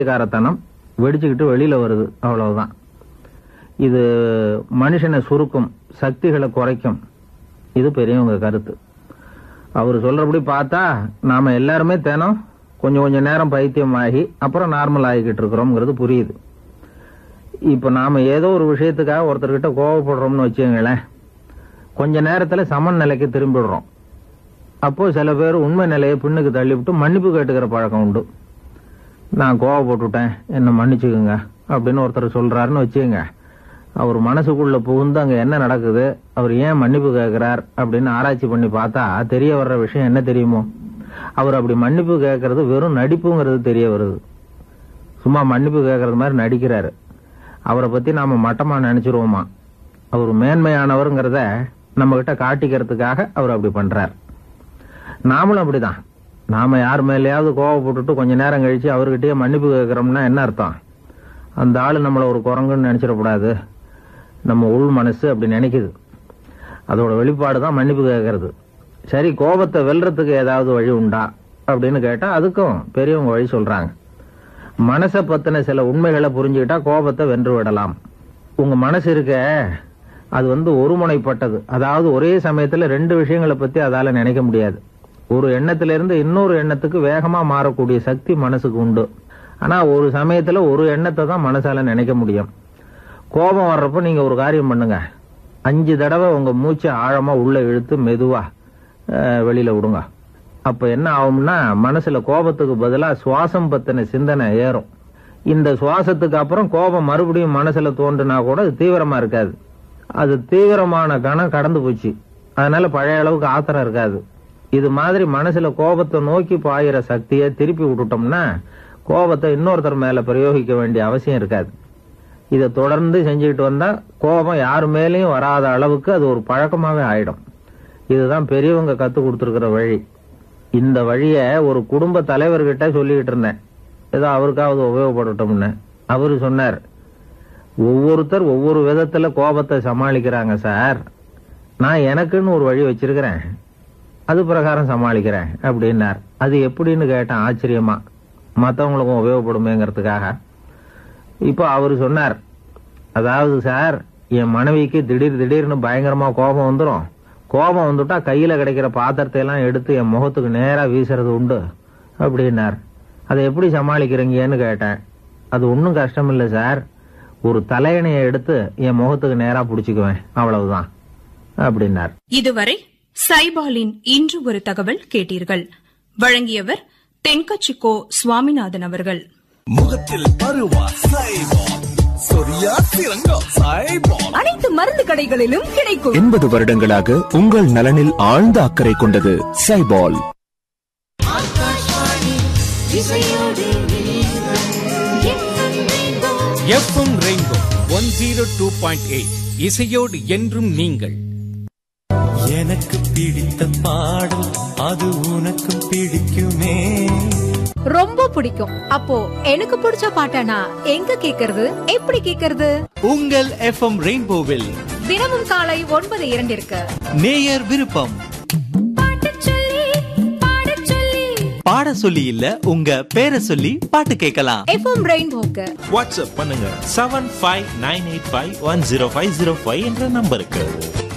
காரத்தனம் வெடிச்சுக்கிட்டு வெளியில வருது அவ்வளவுதான் இது மனுஷனை சுருக்கும் சக்திகளை குறைக்கும் இது பெரியவங்க கருத்து அவர் சொல்றபடி பார்த்தா நாம எல்லாருமே தினம் கொஞ்சம் கொஞ்சம் நேரம் பைத்தியமாகி அப்புறம் நார்மல் ஆகிக்கிட்டு இருக்கிறோம்ங்கிறது புரியுது இப்ப நாம ஏதோ ஒரு விஷயத்துக்காக ஒருத்தர்கிட்ட கோவப்படுறோம்னு வச்சுங்களேன் கொஞ்ச நேரத்துல சமநிலைக்கு திரும்பிடுறோம் அப்போ சில பேர் உண்மை நிலையை பின்னுக்கு தள்ளிவிட்டு மன்னிப்பு கேட்டுக்கிற பழக்கம் உண்டு நான் கோவப்பட்டுட்டேன் என்ன மன்னிச்சுக்குங்க அப்படின்னு ஒருத்தர் சொல்றாருன்னு வச்சுக்கோங்க அவர் மனசுக்குள்ள புகுந்து அங்க என்ன நடக்குது அவர் ஏன் மன்னிப்பு கேட்கிறார் அப்படின்னு ஆராய்ச்சி பண்ணி பார்த்தா தெரிய வர்ற விஷயம் என்ன தெரியுமோ அவர் அப்படி மன்னிப்பு கேட்கறது வெறும் நடிப்புங்கிறது தெரிய வருது சும்மா மன்னிப்பு கேட்கறது மாதிரி நடிக்கிறாரு அவரை பத்தி நாம மட்டமா நினைச்சிருவோமா அவர் மேன்மையானவருங்கிறத நம்ம கிட்ட காட்டிக்கிறதுக்காக அவர் அப்படி பண்றார் நாமளும் அப்படிதான் நாம யார் மேலேயாவது கோவப்பட்டுட்டு கொஞ்ச நேரம் கழிச்சு அவர்கிட்டயே மன்னிப்பு கேட்கறோம்னா என்ன அர்த்தம் அந்த ஆளு நம்மள ஒரு குரங்குன்னு நினைச்சிடக்கூடாது நம்ம உள் மனசு அப்படி நினைக்குது அதோட வெளிப்பாடு தான் மன்னிப்பு கேட்கறது சரி கோபத்தை வெல்றதுக்கு ஏதாவது வழி உண்டா அப்படின்னு கேட்டா அதுக்கும் பெரியவங்க வழி சொல்றாங்க மனசை பத்தின சில உண்மைகளை புரிஞ்சுக்கிட்டா கோபத்தை வென்று விடலாம் உங்க மனசு இருக்க அது வந்து ஒருமுனைப்பட்டது அதாவது ஒரே சமயத்துல ரெண்டு விஷயங்களை பத்தி அதால நினைக்க முடியாது ஒரு எண்ணத்துல இருந்து இன்னொரு எண்ணத்துக்கு வேகமா மாறக்கூடிய சக்தி மனசுக்கு உண்டு ஆனா ஒரு சமயத்துல ஒரு எண்ணத்தை தான் மனசால நினைக்க முடியும் கோபம் வர்றப்ப நீங்க ஒரு காரியம் பண்ணுங்க அஞ்சு தடவை உங்க மூச்சை ஆழமா உள்ள இழுத்து மெதுவா அஹ், வெளியில விடுங்க அப்ப என்ன ஆகும்னா மனசுல கோபத்துக்கு பதிலா சுவாசம் பத்தின சிந்தனை ஏறும் இந்த சுவாசத்துக்கு அப்புறம் கோபம் மறுபடியும் மனசுல தோன்றுனா கூட அது தீவிரமா இருக்காது அது தீவிரமான கணம் கடந்து போச்சு அதனால பழைய அளவுக்கு ஆத்திரம் இருக்காது இது மாதிரி மனசுல கோபத்தை நோக்கி பாயிற சக்தியை திருப்பி விட்டுட்டோம்னா கோபத்தை இன்னொருத்தர் மேல பிரயோகிக்க வேண்டிய அவசியம் இருக்காது இதை தொடர்ந்து செஞ்சுக்கிட்டு வந்தா கோபம் யார் மேலேயும் வராத அளவுக்கு அது ஒரு பழக்கமாவே ஆயிடும் இதுதான் பெரியவங்க கத்து கொடுத்துருக்கிற வழி இந்த வழிய ஒரு குடும்ப தலைவர்கிட்ட சொல்லிக்கிட்டு இருந்தேன் ஏதோ அவருக்காவது உபயோகப்படட்டும்னு அவரு சொன்னார் ஒவ்வொருத்தர் ஒவ்வொரு விதத்துல கோபத்தை சமாளிக்கிறாங்க சார் நான் எனக்குன்னு ஒரு வழி வச்சிருக்கிறேன் அது பிரகாரம் சமாளிக்கிறேன் அப்படின்னார் அது எப்படின்னு கேட்டேன் ஆச்சரியமா மத்தவங்களுக்கும் உபயோகப்படுமேங்கிறதுக்காக இப்போ அவர் சொன்னார் அதாவது சார் என் மனைவிக்கு திடீர் திடீர்னு பயங்கரமா கோபம் வந்துடும் கோபம் வந்துட்டா கையில கிடைக்கிற பாத்திரத்தை எல்லாம் எடுத்து என் முகத்துக்கு நேரா வீசுறது உண்டு அப்படின்னார் அதை எப்படி சமாளிக்கிறீங்கன்னு கேட்டேன் அது ஒன்றும் கஷ்டம் இல்லை சார் ஒரு தலையணையை எடுத்து என் முகத்துக்கு நேரா புடிச்சுக்குவேன் அவ்வளவுதான் அப்படின்னார் இதுவரை சைபாலின் இன்று ஒரு தகவல் கேட்டீர்கள் வழங்கியவர் தென்கச்சிக்கோ சுவாமிநாதன் அவர்கள் முகத்தில் பருவா சைபால் சொரியா சிறங்கா சைபால் அனைத்து மருந்து கடைகளிலும் கிடைக்கும் எண்பது வருடங்களாக உங்கள் நலனில் ஆழ்ந்த அக்கறை கொண்டது சைபால் FM rainbow one zero two point eight இசையோடு என்றும் நீங்கள் எனக்கு பிடித்த பாடல் அது உனக்கும் பிடிக்குமே ரொம்ப பிடிக்கும் அப்போ எனக்கு பிடிச்ச பாட்டனா எங்க கேக்குறது எப்படி கேக்குறது உங்கள் எஃப்எம் ரெயின்போவில் தினமும் காலை ஒன்பது இரண்டிற்கு நேயர் விருப்பம் பாட சொல்லி இல்ல உங்க பேரை சொல்லி பாட்டு கேட்கலாம் எஃப்எம் ரெயின்போக்கு வாட்ஸ்அப் பண்ணுங்க seven five nine eight five one zero five zero five என்ற நம்பருக்கு